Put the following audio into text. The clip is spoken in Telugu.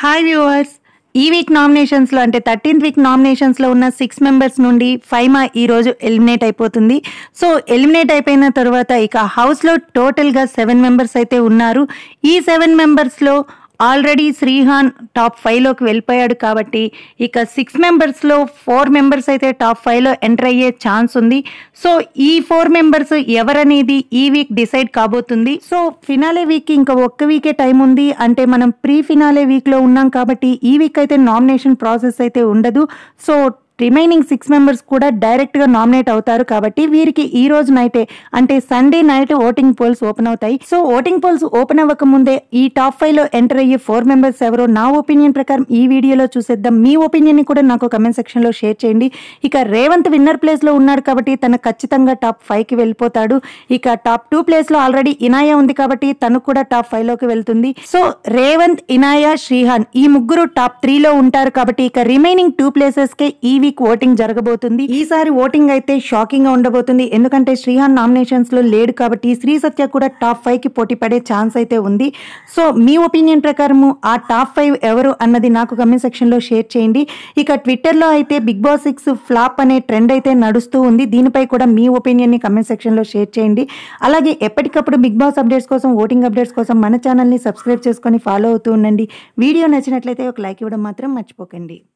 హాయ్ వ్యూవర్స్ ఈ వీక్ నామినేషన్స్లో అంటే థర్టీన్త్ వీక్ నామినేషన్స్లో ఉన్న సిక్స్ మెంబర్స్ నుండి ఫైమా ఈరోజు ఎలిమినేట్ అయిపోతుంది సో ఎలిమినేట్ అయిపోయిన తర్వాత ఇక హౌస్లో టోటల్గా సెవెన్ మెంబర్స్ అయితే ఉన్నారు ఈ సెవెన్ మెంబర్స్లో ఆల్రెడీ శ్రీహాన్ టాప్ ఫైవ్లోకి వెళ్ళిపోయాడు కాబట్టి ఇక సిక్స్ మెంబర్స్లో ఫోర్ మెంబర్స్ అయితే టాప్ ఫైవ్లో ఎంటర్ అయ్యే ఛాన్స్ ఉంది సో ఈ ఫోర్ మెంబర్స్ ఎవరనేది ఈ వీక్ డిసైడ్ కాబోతుంది సో ఫినాలే వీక్ ఇంకా ఒక్క వీకే టైం ఉంది అంటే మనం ప్రీ ఫినాలే వీక్లో ఉన్నాం కాబట్టి ఈ వీక్ అయితే నామినేషన్ ప్రాసెస్ అయితే ఉండదు సో రిమైనింగ్ సిక్స్ మెంబర్స్ కూడా డైరెక్ట్గా నామినేట్ అవుతారు కాబట్టి వీరికి ఈ రోజు నైటే అంటే Sunday night voting polls open అవుతాయి సో ఓటింగ్ పోల్స్ ఓపెన్ అవ్వక ముందే ఈ టాప్ ఫైవ్ లో ఎంటర్ అయ్యే ఫోర్ మెంబర్స్ ఎవరో నా ఒపీనియన్ ప్రకారం ఈ వీడియోలో చూసేద్దాం మీ ఒపీనియన్ ని కూడా నాకు కమెంట్ సెక్షన్ లో షేర్ చేయండి ఇక రేవంత్ విన్నర్ ప్లేస్ లో ఉన్నాడు కాబట్టి తను ఖచ్చితంగా టాప్ ఫైవ్ కి వెళ్ళిపోతాడు ఇక టాప్ టూ ప్లేస్ లో ఆల్రెడీ ఇనాయా ఉంది కాబట్టి తను కూడా టాప్ ఫైవ్ లోకి వెళ్తుంది సో రేవంత్ ఇనాయా శ్రీహాన్ ఈ ముగ్గురు టాప్ త్రీ లో ఉంటారు కాబట్టి ఇక రిమైనింగ్ టూ ప్లేసెస్ కే ఈ వీక్ ఓటింగ్ జరగబోతుంది ఈసారి ఓటింగ్ అయితే షాకింగ్ గా ఉండబోతుంది ఎందుకంటే శ్రీహాన్ నామినేషన్స్ లో లేడు కాబట్టి శ్రీ సత్య కూడా టాప్ ఫైవ్ కి పోటీ పడే ఛాన్స్ అయితే ఉంది సో మీ ఒపీనియన్ ప్రకారము ఆ టాప్ ఫైవ్ ఎవరు అన్నది నాకు కమెంట్ సెక్షన్ లో షేర్ చేయండి ఇక ట్విట్టర్ లో అయితే బిగ్ బాస్ సిక్స్ ఫ్లాప్ అనే ట్రెండ్ అయితే నడుస్తూ ఉంది దీనిపై కూడా మీ ఒపీనియన్ ని కమెంట్ సెక్షన్ లో షేర్ చేయండి అలాగే ఎప్పటికప్పుడు బిగ్ బాస్ అప్డేట్స్ కోసం ఓటింగ్ అప్డేట్స్ కోసం మన ఛానల్ ని సబ్స్క్రైబ్ చేసుకొని ఫాలో అవుతూ ఉండండి వీడియో నచ్చినట్లయితే ఒక లైక్ ఇవ్వడం మాత్రం మర్చిపోకండి